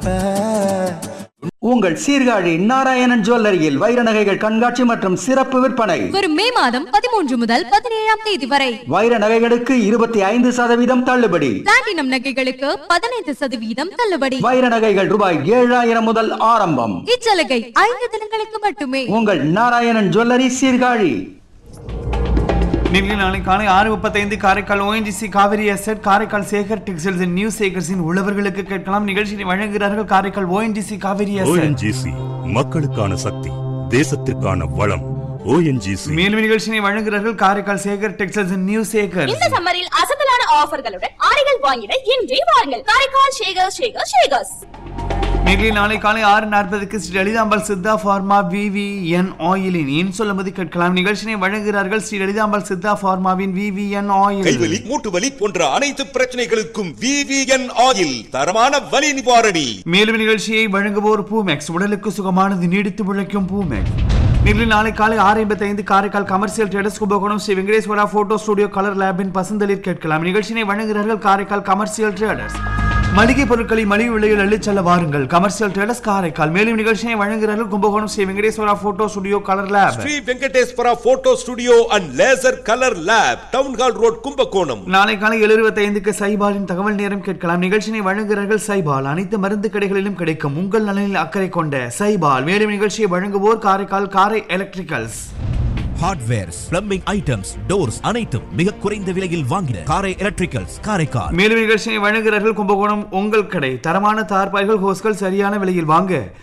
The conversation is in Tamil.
உங்கள் சீர்காழி நாராயணன் ஜுவல்லரியில் வைர நகைகள் கண்காட்சி மற்றும் சிறப்பு விற்பனை வரும் மே மாதம் பதிமூன்று முதல் பதினேழாம் தேதி வரை வைர நகைகளுக்கு இருபத்தி ஐந்து சதவீதம் தள்ளுபடி பிளாட்டினம் நகைகளுக்கு பதினைந்து சதவீதம் தள்ளுபடி வைர நகைகள் ரூபாய் ஏழாயிரம் முதல் ஆரம்பம் இச்சலுகை ஐந்து தினங்களுக்கு மட்டுமே உங்கள் நாராயணன் ஜுவல்லரி சீர்காழி நிகழ்ச்சி நாளை காலை ஆறு முப்பத்தைந்து Karaikal ONGC Cauvery asset Karaikal Sekar textiles and new சேகர்ஸின் உழவர்களுக்கு கேட்கலாம் நிகழ்ச்சியை வழங்குகிறார்கள் Karaikal ONGC Cauvery asset ONGC மக்களுக்கான சக்தி தேசத்திற்கான வளம் ஓஎன்ஜிசி மேலும் நிகழ்ச்சியை வழங்குகிறார்கள் Karaikal Sekar textiles and new Sekar இந்த சம்மரில் அசத்தலான ஆஃபர்களுடன் ஆடைகள் வாங்கிட இன்றே வாருங்கள் காரைக்கால் ஷேகர் ஷேகர் ஷேகர்ஸ் நிகழ்ச்சி நாளை காலை ஆறு நாற்பதுக்கு ஸ்ரீ லலிதாம்பாள் சித்தா ஃபார்மா விவிஎன் ஆயிலின் ஏன் சொல்லும்போது கேட்கலாம் நிகழ்ச்சியை வழங்குகிறார்கள் ஸ்ரீ லலிதாம்பாள் சித்தா ஃபார்மாவின் விவிஎன் ஆயில் கைவலி மூட்டு வலி போன்ற அனைத்து பிரச்சனைகளுக்கும் விவிஎன் ஆயில் தரமான வலி நிவாரணி மேலும் நிகழ்ச்சியை வழங்குவோர் பூமேக்ஸ் உடலுக்கு சுகமானது நீடித்து உழைக்கும் பூமேக்ஸ் நிகழ்ச்சி நாளை காலை ஆறு ஐம்பத்தைந்து Karaikal commercial traders Kumbakonam Sri Venkateswara photo studio colour லேபின் பசந்தலில் கேட்கலாம் நிகழ்ச்சியை வழங்குகிறார்கள் காரைக்கால் கமர்ஷியல் ட்ரேடர்ஸ் மளிகை பொருட்களை மலிவு விலையில் அள்ளிச் செல்ல வாருங்கள் கமர்ஷியல் ட்ரேடர்ஸ் காரைக்கால் மேலும் நிகழ்ச்சியை வழங்குகிறார்கள் Kumbakonam Sri Venkateswara photo studio colour lab Sri Venkateswara photo studio and laser colour lab town hall road Kumbakonam நாளை காலை எழுபத்தி ஐந்துக்கு சைபாலின் தகவல் நேரம் கேட்கலாம் நிகழ்ச்சியை வழங்குகிறார்கள் சைபால் அனைத்து மருந்து கடைகளிலும் கிடைக்கும் உங்கள் நலனில் அக்கறை கொண்ட சைபால் மேலும் நிகழ்ச்சியை வழங்குவோர் Karaikal Karai electricals hardwares plumbing items doors அனைத்தும் மிக குறைந்த விலையில் வாங்கின காரை எலக்ட்ரிக்கல்ஸ் காரைக்கால் மேலும் நிகழ்ச்சியை வழங்குகிறார்கள் கும்பகோணம் உங்கள் கடை தரமான தார்பாய்கள் ஹோஸ்கள் சரியான விலையில் வாங்க